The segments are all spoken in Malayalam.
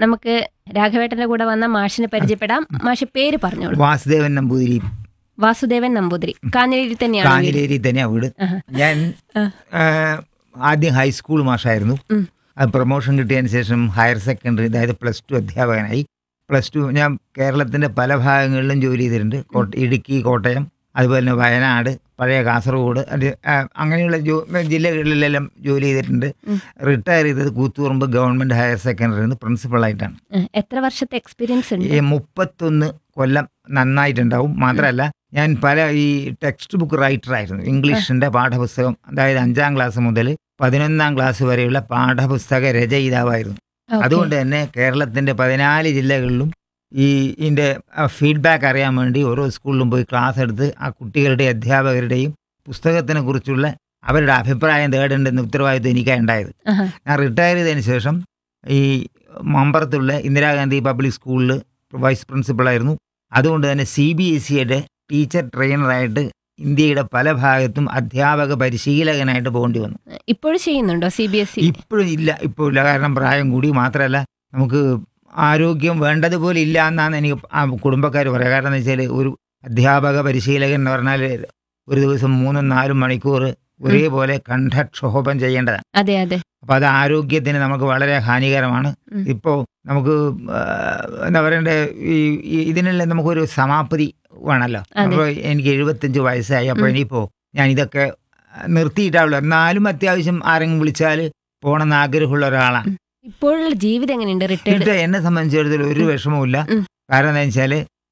നമുക്ക് രാഘവേട്ടന്റെ കൂടെ വന്ന മാഷിനെ പരിചയപ്പെടാം മാഷ് പേര് പറഞ്ഞോളൂ വാസുദേവൻ നമ്പൂതിരി വാസുദേവൻ നമ്പൂതിരി കാഞ്ഞിലേരി തന്നെയാണ് വീട്. കാഞ്ഞിലേരി തന്നെയാ വീട് ആഹാ. ഞാൻ ആ. ആ, ആദ്യം ഹൈസ്കൂൾ മാഷായിരുന്നു ഉം. അത് പ്രൊമോഷൻ കിട്ടിയതിന് ശേഷം ഹയർ സെക്കൻഡറി അതായത് പ്ലസ് ടു അധ്യാപകനായി പ്ലസ് ടു ഞാൻ കേരളത്തിൻ്റെ പല ഭാഗങ്ങളിലും ജോലി ചെയ്തിട്ടുണ്ട് കോട്ട ഇടുക്കി കോട്ടയം അതുപോലെ തന്നെ വയനാട് പഴയ കാസർഗോഡ് അത് ആ, അങ്ങനെയുള്ള ജോ ജില്ലകളിലെല്ലാം ജോലി ചെയ്തിട്ടുണ്ട് ഉം. റിട്ടയർ ചെയ്തത് കൂത്തുപറമ്പ് ഗവൺമെൻറ് ഹയർ സെക്കൻഡറിയിൽ പ്രിൻസിപ്പളായിട്ടാണ് ഉം. എത്ര വർഷത്തെ എക്സ്പീരിയൻസ് ഉണ്ട് ഈ മുപ്പത്തൊന്ന് കൊല്ലം നന്നായിട്ടുണ്ടാവും മാത്രമല്ല ഞാൻ പല ഈ ടെക്സ്റ്റ് ബുക്ക് റൈറ്റർ ആയിരുന്നു ഇംഗ്ലീഷിന്റെ പാഠപുസ്തകം അതായത് അഞ്ചാം ക്ലാസ് മുതൽ പതിനൊന്നാം ക്ലാസ് വരെയുള്ള പാഠപുസ്തക രചയിതാവായിരുന്നു Okay. അതുകൊണ്ട് തന്നെ കേരളത്തിന്റെ പതിനാല് ജില്ലകളിലും ഈ ഇതിന്റെ ഫീഡ്ബാക്ക് അറിയാൻ വേണ്ടി ഓരോ സ്കൂളിലും പോയി ക്ലാസ് എടുത്ത് ആ കുട്ടികളുടെ അധ്യാപകരുടെയും പുസ്തകത്തിനെ കുറിച്ചുള്ള അവരുടെ അഭിപ്രായം തേടേണ്ടെന്ന ഉത്തരവാദിത്വം എനിക്കാണ് ഉണ്ടായത് ആഹാ. ഞാൻ റിട്ടയർ ചെയ്തതിന് ശേഷം ഈ മമ്പറത്തുള്ള ഇന്ദിരാഗാന്ധി പബ്ലിക് സ്കൂളിൽ വൈസ് പ്രിൻസിപ്പളായിരുന്നു അതുകൊണ്ട് തന്നെ സി ബി എസ് സിയുടെ ടീച്ചർ ട്രെയിനറായിട്ട് ഇന്ത്യയുടെ പല ഭാഗത്തും അധ്യാപക പരിശീലകനായിട്ട് പോകേണ്ടി വന്നു ഇപ്പോഴും ചെയ്യുന്നുണ്ടോ സി ബി എസ് ഇ ഇപ്പോഴും ഇല്ല ഇപ്പോൾ ഇല്ല കാരണം പ്രായം കൂടി മാത്രമല്ല നമുക്ക് ആരോഗ്യം വേണ്ടതുപോലെ ഇല്ല എന്നാണ് എനിക്ക് ആ കുടുംബക്കാർ പറയുക കാരണം എന്ന് വെച്ചാൽ ഒരു അധ്യാപക പരിശീലകൻ എന്ന് പറഞ്ഞാൽ ഒരു ദിവസം മൂന്നും നാലും മണിക്കൂർ ഒരേപോലെ കണ്ഠക്ഷോഭം ചെയ്യേണ്ടതാണ് അതെ അതെ അപ്പോൾ അത് ആരോഗ്യത്തിന് നമുക്ക് വളരെ ഹാനികരമാണ് ഉം. ഇപ്പോൾ നമുക്ക് ആ, എന്താ പറയണ്ടേ ഈ ഈ- ഇതിനെല്ലാം നമുക്കൊരു സമാപ്തി വേണമല്ലോ അതെ. അപ്പോൾ എനിക്ക് എഴുപത്തഞ്ച് വയസ്സായി അപ്പോൾ ഉം. ഇനിയിപ്പോൾ ഞാൻ ഇതൊക്കെ നിർത്തിയിട്ടാവുള്ളൂ എന്നാലും അത്യാവശ്യം ആരെങ്കിലും വിളിച്ചാൽ പോകണമെന്ന് ആഗ്രഹമുള്ള ഒരാളാണ് ഇപ്പോഴുള്ള ജീവിതം എങ്ങനെയുണ്ട് റിട്ടയർഡ് ഇത് എന്നെ സംബന്ധിച്ചിടത്തോളം ഒരു വിഷമവുമില്ല ഉം. കാരണം എന്താ വെച്ചാൽ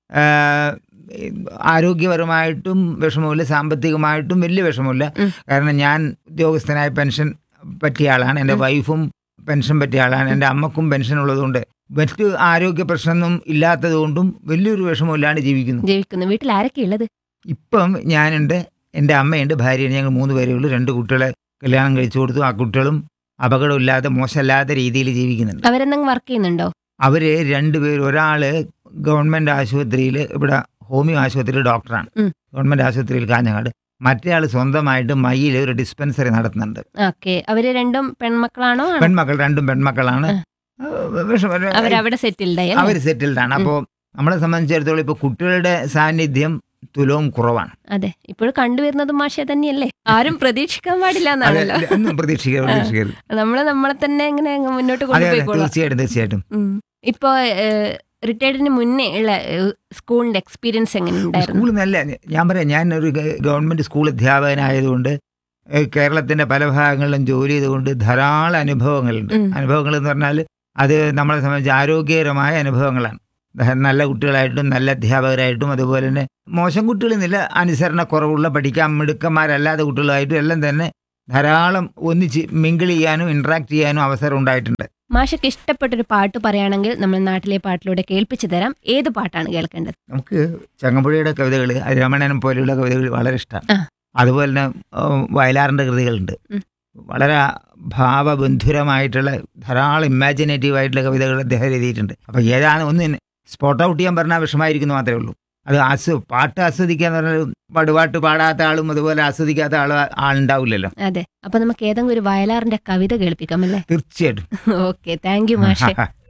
ആരോഗ്യപരമായിട്ടും വിഷമമില്ല സാമ്പത്തികമായിട്ടും വലിയ വിഷമമില്ല ഉം. കാരണം ഞാൻ ഉദ്യോഗസ്ഥനായ പെൻഷൻ പറ്റിയ ആളാണ് എൻ്റെ ഉം. വൈഫും പെൻഷൻ പറ്റിയ ആളാണ് എൻ്റെ അമ്മക്കും പെൻഷൻ ഉള്ളതുകൊണ്ട് മറ്റ് ആരോഗ്യ പ്രശ്നമൊന്നും ഇല്ലാത്തതുകൊണ്ടും വലിയൊരു വിഷമമില്ലാണ്ട് ജീവിക്കുന്നു ജീവിക്കുന്നു വീട്ടിൽ ആരൊക്കെ ഉള്ളത് ഇപ്പം ഞാനുണ്ട് എൻ്റെ അമ്മയുണ്ട് ഭാര്യയുണ്ട് ഞങ്ങൾ മൂന്ന് പേരേ ഉള്ളൂ രണ്ട് കുട്ടികളെ കല്യാണം കഴിച്ചു കൊടുത്തു ആ കുട്ടികളും അപകടമില്ലാതെ മോശമല്ലാത്ത രീതിയിൽ ജീവിക്കുന്നുണ്ട് അവരെന്തെങ്കിലും വർക്ക് ചെയ്യുന്നുണ്ടോ അവർ രണ്ടുപേരും ഒരാൾ ഗവൺമെൻറ് ആശുപത്രിയിൽ ഇവിടെ ഹോമിയോ ആശുപത്രിയിൽ ഡോക്ടറാണ് ഉം. ഗവൺമെൻറ് ആശുപത്രിയിൽ കാഞ്ഞങ്ങാട് മറ്റേ ആൾ സ്വന്തമായിട്ട് മയ്യിൽ ഒരു ഡിസ്പെൻസറി നടത്തുന്നുണ്ട് ഓക്കെ അവര് രണ്ടും പെൺമക്കളാണോ ആണോ? പെൺമക്കൾ രണ്ടും പെൺമക്കളാണ് അവരവിടെ സെറ്റിൽഡ് ആയി അവർ അല്ലേ? സെറ്റിൽഡാണ് അപ്പോൾ നമ്മളെ സംബന്ധിച്ചിടത്തോളം ഇപ്പോൾ കുട്ടികളുടെ സാന്നിധ്യം തുലവും കുറവാണ് അതെ ഇപ്പോഴും കണ്ടുവരുന്നത് മാഷെ തന്നെയല്ലേ ആരും പ്രതീക്ഷിക്കാൻ പാടില്ല അത് എന്നാണല്ലോ ഒന്നും പ്രതീക്ഷിക്കരുത് പ്രതീക്ഷിക്കരുത് നമ്മള് നമ്മളെ തന്നെ ഇങ്ങനെ അങ്ങ് മുന്നോട്ട് അതെ അതെ കൊണ്ടുപോയിക്കോളാം തീർച്ചയായിട്ടും തീർച്ചയായിട്ടും ഉം. ഇപ്പൊ റിട്ടയർഡിന് മുന്നേ ഉള്ള ഏഹ്, സ്കൂളിന്റെ എക്സ്പീരിയൻസ് എങ്ങനെ ഉണ്ടായിരുന്നു സ്കൂൾ നല്ല ഞാൻ പറയാം ഞാൻ ഒരു ഗ- ഗവൺമെന്റ് സ്കൂൾ അധ്യാപകനായതുകൊണ്ട് ഏഹ് കേരളത്തിന്റെ പല ഭാഗങ്ങളിലും ജോലി ചെയ്തുകൊണ്ട് ധാരാളം അനുഭവങ്ങളുണ്ട് ഉം. അനുഭവങ്ങൾ എന്ന് പറഞ്ഞാൽ അത് നമ്മളെ സംബന്ധിച്ച് ആരോഗ്യകരമായ അനുഭവങ്ങളാണ് ദഹ- നല്ല കുട്ടികളായിട്ടും നല്ല അധ്യാപകരായിട്ടും അതുപോലെ തന്നെ മോശം കുട്ടികളെന്നില്ല അനുസരണക്കുറവുള്ള പഠിക്കാൻ മിടുക്കന്മാരല്ലാത്ത കുട്ടികളായിട്ടും എല്ലാം തന്നെ ധാരാളം ഒന്നിച്ച് മിങ്കിൾ ചെയ്യാനും ഇന്ററാക്ട് ചെയ്യാനും അവസരം ഉണ്ടായിട്ടുണ്ട് മാഷക്ക് ഇഷ്ടപ്പെട്ടൊരു പാട്ട് പറയുകയാണെങ്കിൽ നമ്മൾ നാട്ടിലെ പാട്ടിലൂടെ കേൾപ്പിച്ചു തരാം ഏത് പാട്ടാണ് കേൾക്കേണ്ടത് നമുക്ക് ചങ്ങമ്പുഴയുടെ കവിതകൾ രമണനും പോലെയുള്ള കവിതകൾ വളരെ ഇഷ്ടമാണ് ആ. അതുപോലെ തന്നെ ഉം, വയലാറിൻ്റെ കൃതികളുണ്ട് ഉം. വളരെ ഭാവബന്ധുരമായിട്ടുള്ള ധാരാളം ഇമാജിനേറ്റീവ് ആയിട്ടുള്ള കവിതകൾ അദ്ദേഹം എഴുതിയിട്ടുണ്ട് അപ്പോൾ ഏതാണ് ഒന്ന് സ്പോട്ട് ഔട്ട് ചെയ്യാൻ പറഞ്ഞാൽ വിഷമായിരിക്കുന്നു മാത്രമേ ഉള്ളൂ അത് ആസ്വ പാട്ട് ആസ്വദിക്കുക എന്ന് പറഞ്ഞാൽ പടുപാട്ട് പാടാത്ത ആളും അതുപോലെ ആസ്വദിക്കാത്ത ആളും ആളുണ്ടാവില്ലല്ലോ അതെ അപ്പൊ നമുക്ക് ഏതെങ്കിലും ഒരു വയലാറിന്റെ കവിത കേൾപ്പിക്കാം അല്ലേ തീർച്ചയായിട്ടും ഓക്കെ താങ്ക് യു മാഷെ